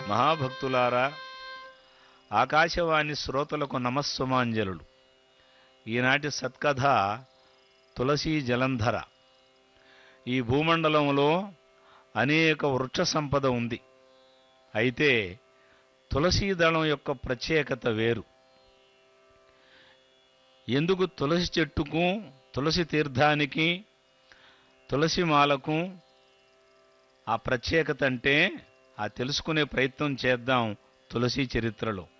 మహాభక్తులారా ఆకాశవాణి శ్రోతలకు నమస్సుమాంజలులు ఈనాటి సత్కథ తులసీ జలంధర ఈ భూమండలంలో అనేక వృక్ష సంపద ఉంది అయితే తులసీ దళం యొక్క ప్రత్యేకత వేరు ఎందుకు తులసి చెట్టుకు తులసి తీర్థానికి తులసి మాలకు ఆ ప్రత్యేకత అంటే ఆ తెలుసుకునే ప్రయత్నం చేద్దాం తులసి చరిత్రలో